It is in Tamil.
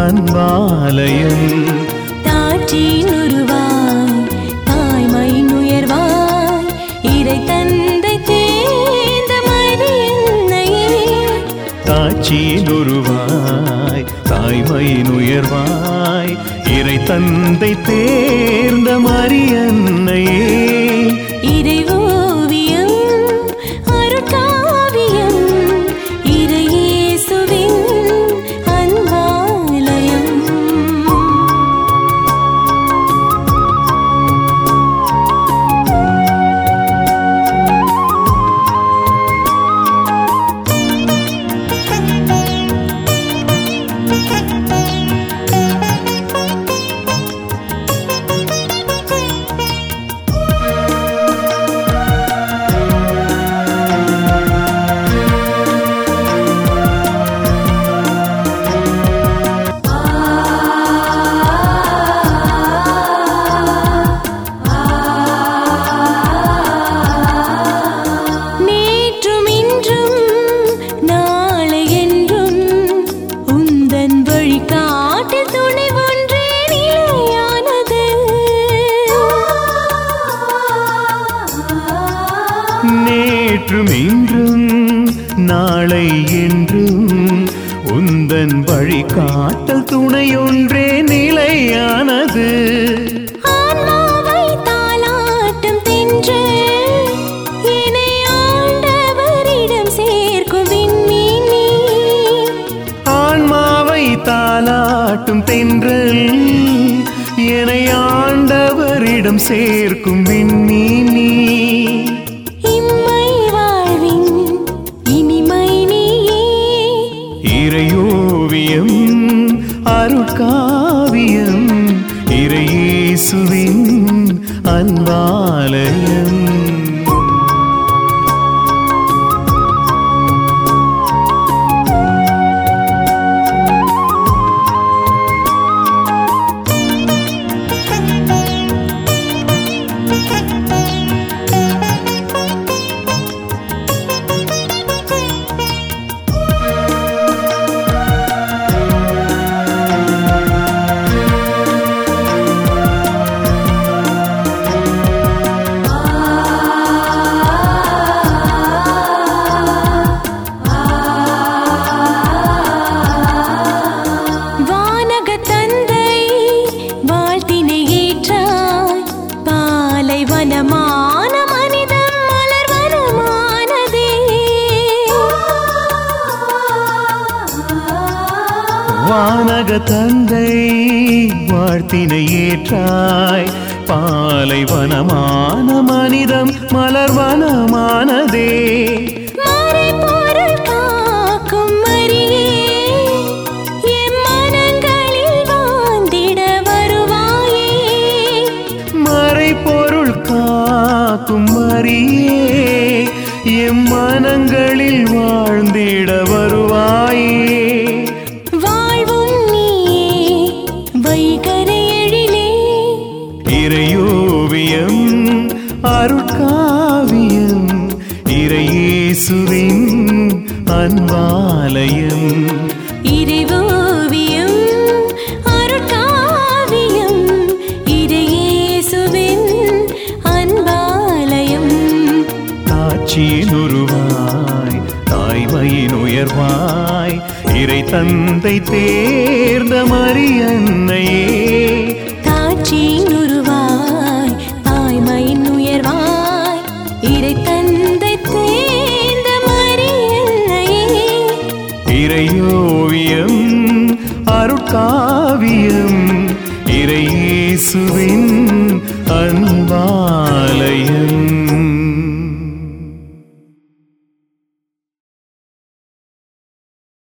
அன்பாலயம் தாற்றின் உருவாய் தாய்மை உயர்வாய் இறை தந்தை தேர்ந்த மரியன்னையே தாட்சியின் உருவாய் தாய்மையின் உயர்வாய் இறை தந்தை தேர்ந்த மரியன்னையே இறை ஓவியம் அருட்காவியம் இறை இயேசுவின் அன்பாலயம் நேற்றும் இன்றும் நாளை என்றும் உந்தன் வழிகாட்டில் துணை ஒன்றே நிலையானது நேற்றும் இன்றும் நாளை என்றும் உந்தன் வழிகாட்டல் துணையொன்றே நிலையானது ஆன்மாவை தாலாட்டும் தென்றல் என்னை ஆண்டவரிடம் சேர்க்கும் விண்மீன் நீ. ஆன்மாவை தாலாட்டும் தென்றல் என்னை ஆண்டவரிடம் சேர்க்கும் விண்ணி நீ இம்மை வாழ்வின் இனிமை நீயே இறையோவியம் அருட்காவியம் இறையேசுவின் அன்பாலயம் வானக தந்தை வாழ்த்தினை ஏற்றாய் பாலை வனமான மனிதம் மலர் வனமானதே வானக தந்தை வாழ்த்தினை ஏற்றாய் பாலைவனமான மனிதம் மலர்வனமானதே மறைபொருள் காக்கும் மரியே எம் மனங்களில் வாழ்ந்திட வருவாயே மறைபொருள் காக்கும் மரியே எம் மனங்களில் வாழ்ந்திட வருவாயே வாழ்வும் நீயே வைகரை எழிலே இறையோவியம் அருட்காவியம் இறையேசுவின் அன்பாலயம் இறைவோவியம் அருட்காவியம் இறையேசுவின் அன்பாலயம் தாட்சியின் உருவாய் தாய்மையின் உயர்வாய் இறை தந்தை தேர்ந்த மரியன்னையே காட்சியின் உருவாய் தாய்மையின் உயர்வாய் இறை தந்தை தேர்ந்த மரியன்னையே இறையோவியம் அருட்காவியம் இறையேசுவின் அன்பாலயம்